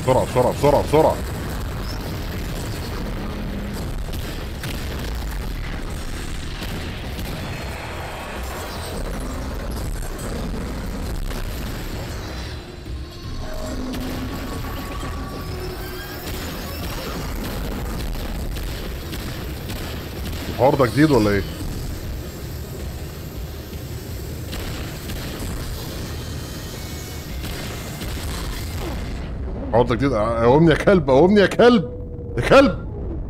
بسرعه بسرعه بسرعه بسرعه الحوار ده جديد ولا ايه؟ الحوار ده جديد قومني يا كلب قومني يا كلب يا كلب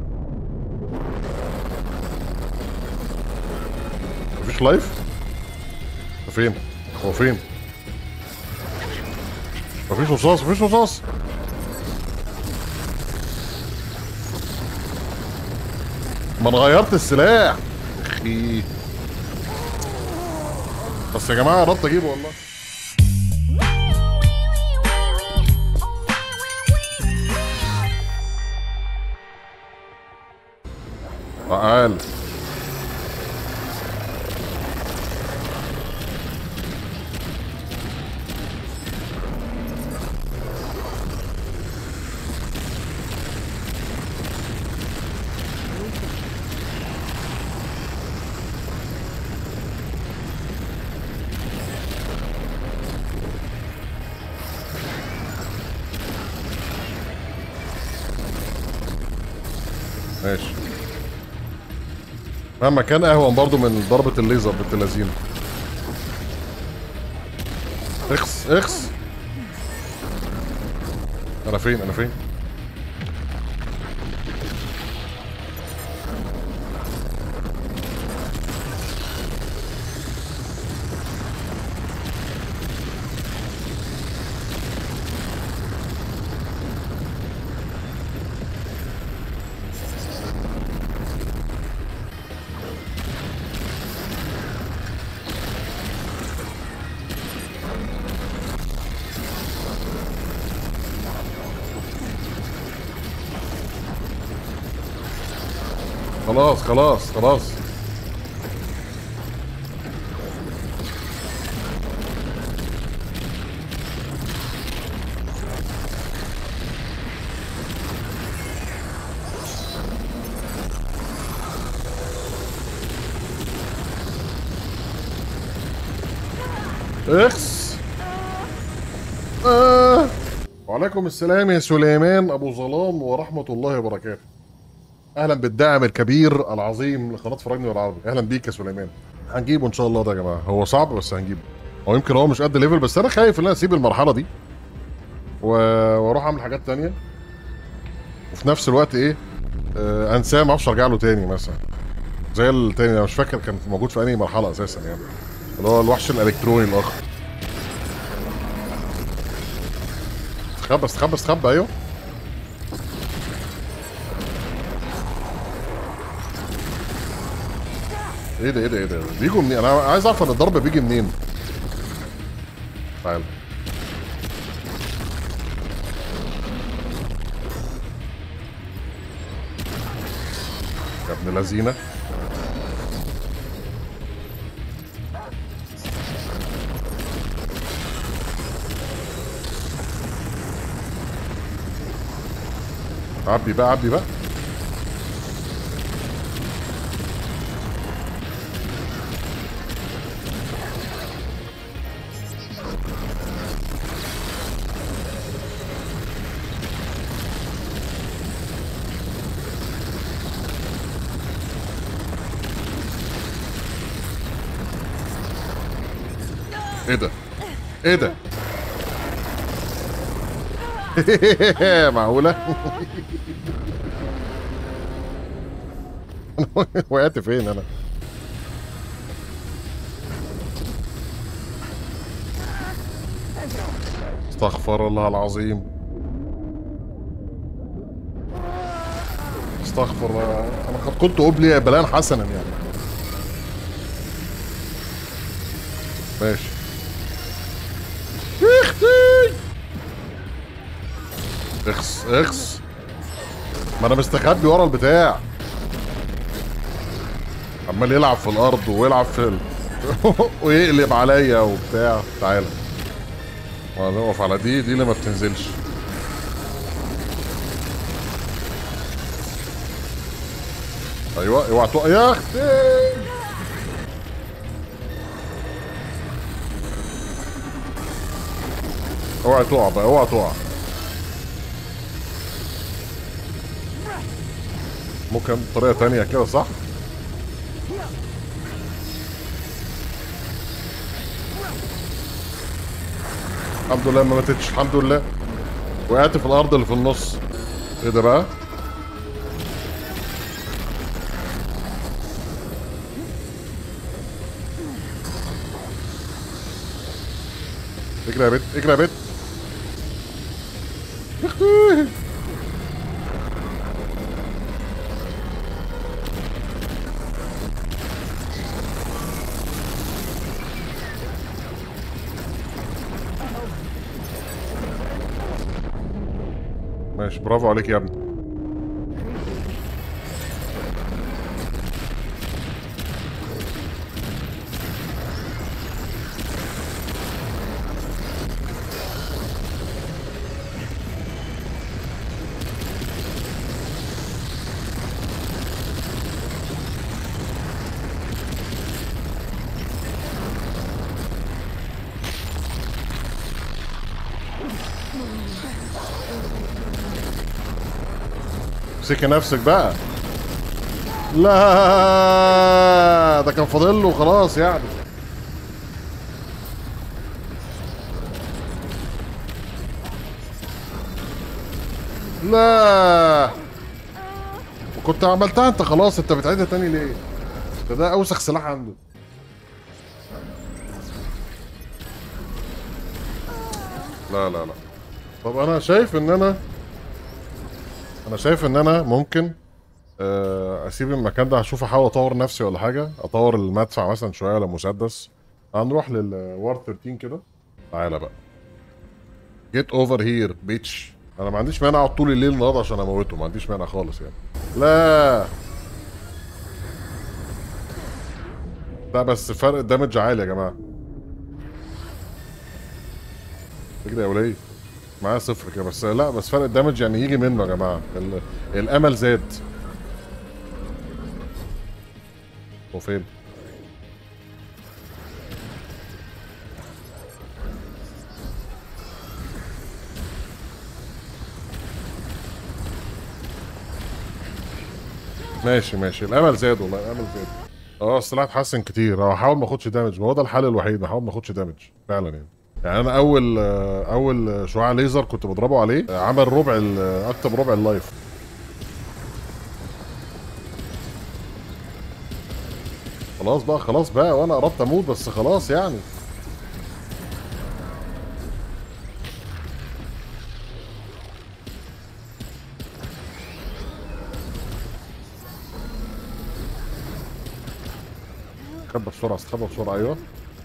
مفيش لايف؟ هو فين؟ هو فين؟ مفيش رصاص مفيش رصاص ما انا غيرت السلاح اخي بس يا جماعه قربت اجيبه والله تعال ماشي مهما كان اهون برضو من ضربة الليزر بنت اللذينة اخس اخس انا فين انا فين خلاص خلاص خلاص اخس آه. وعليكم السلام يا سليمان ابو ظلام ورحمه الله وبركاته اهلا بالداعم الكبير العظيم لقناه فرجني والعربي اهلا بيك يا سليمان هنجيبه ان شاء الله ده يا جماعه هو صعب بس هنجيبه هو يمكن هو مش قد ليفل بس انا خايف ان انا اسيب المرحله دي و... واروح اعمل حاجات تانية وفي نفس الوقت ايه آه انساه ما اعرفش ارجع له تاني مثلا زي التاني انا مش فاكر كان موجود في انهي مرحله اساسا يعني اللي هو الوحش الالكتروني الاخر استخبى استخبى استخبى ايوه ايه ده ايه ده ايه ده بيجوا منين انا عايز اعرف ان الضرب بيجي منين تعال يا ابن لذينه عبي بقى عبي بقى ايه ده ايه ده معقولة وقعت فين انا استغفر الله العظيم استغفر الله انا قد كنت ابلي بلاء حسنا يعني ماشي اختي اخس اخس ما انا مستخبي ورا البتاع عمال يلعب في الارض ويلعب في ال... ويقلب عليا وبتاع تعالى نقف على دي دي اللي ما بتنزلش ايوه اوعى تقع يا اختي اوعى تقع بقى اوعى تقع ممكن طريقة تانية كده صح؟ الحمد لله ما ماتتش الحمد لله وقعت في الارض اللي في النص ايه ده بقى؟ اجري يا بت اجري يا بت يا اختي ماشي برافو عليك يا ابني امسكي نفسك بقى لا ده كان فاضل له خلاص يعني لا كنت عملتها انت خلاص انت بتعيدها تاني ليه ده ده اوسخ سلاح عنده لا لا لا طب انا شايف ان انا انا شايف ان انا ممكن آه، اسيب المكان ده اشوف احاول اطور نفسي ولا حاجه اطور المدفع مثلا شويه ولا مسدس هنروح للوار 13 كده تعالى بقى جيت اوفر هير بيتش انا ما عنديش مانع اقعد طول الليل النهارده عشان اموته ما عنديش مانع خالص يعني لا لا بس فرق الدمج عالي يا جماعه اجري يا وليه معايا صفر كده بس لا بس فرق الدمج يعني يجي منه يا جماعه ال- الامل زاد هو فين؟ ماشي ماشي الامل زاد والله الامل زاد اه السلاح اتحسن كتير اه حاول ما اخدش دامج ما هو ده الحل الوحيد احاول ما اخدش دامج فعلا يعني يعني انا اول آه، اول شعاع ليزر كنت بضربه عليه آه، عمل ربع ال- آه، اكتر من ربع اللايف خلاص بقى خلاص بقى وانا قربت اموت بس خلاص يعني استخبى بسرعه استخبى بسرعه ايوه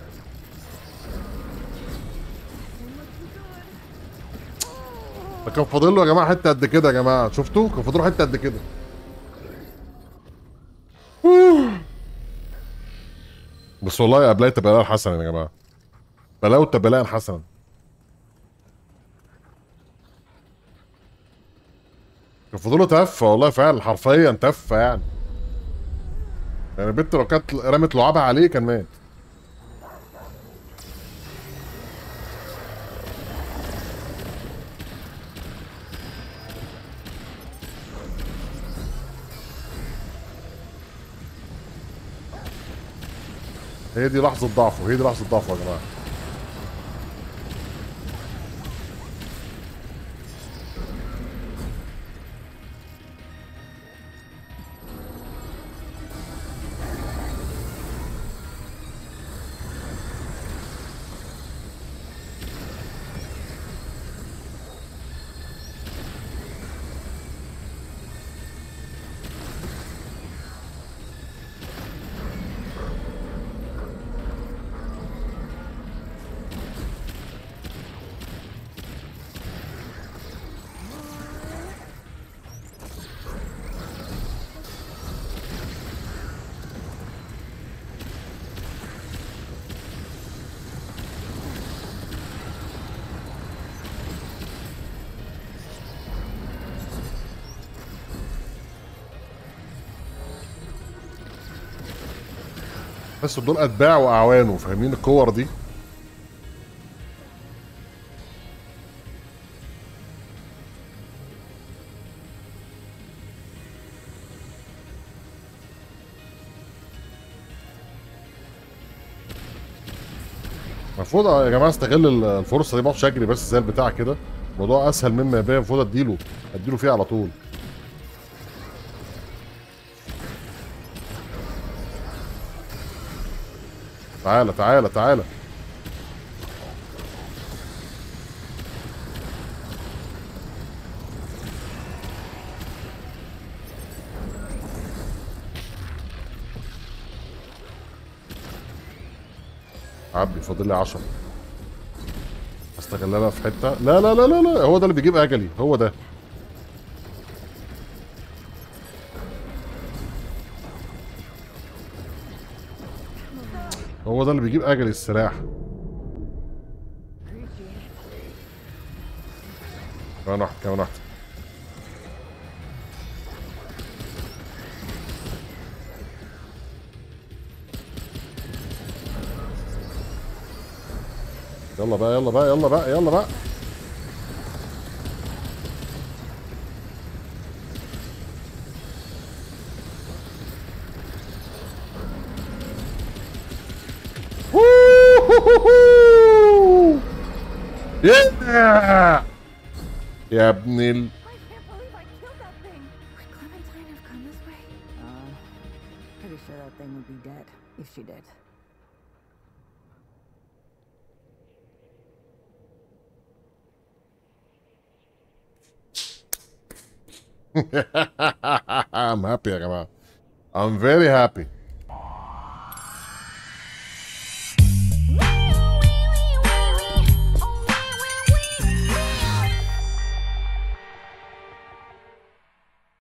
ده كان فاضل له يا جماعه حته قد كده يا جماعه شفتوا كان فاضل له حته قد كده بس والله قبلاية بلاء حسنا يا جماعه بلاوة بلاء حسنا كان فاضل له تفه والله فعلا حرفيا تفه يعني يعني البنت لو كانت رمت لعابها عليه كان مات هي دي لحظة ضعفه هي دي لحظة ضعفه يا جماعة بس دول اتباع واعوانه فاهمين الكور دي المفروض يا جماعه استغل الفرصه دي ما اقعدش اجري بس زي البتاع كده الموضوع اسهل مما يبان المفروض اديله اديله فيه على طول تعالى تعالى تعالى عبي فاضل لي 10 استغلها بقى في حته لا لا لا لا لا هو ده اللي بيجيب اجلي هو ده هو ده اللي بيجيب اجلي السلاح كمان واحد كمان واحد يلا بقى يلا بقى يلا بقى يلا بقى Yeah! يا ابن ال I can't believe I killed that thing. Would Clementine have come this way? Uh, pretty sure that thing would be dead if she did. I'm happy يا جماعة I'm very happy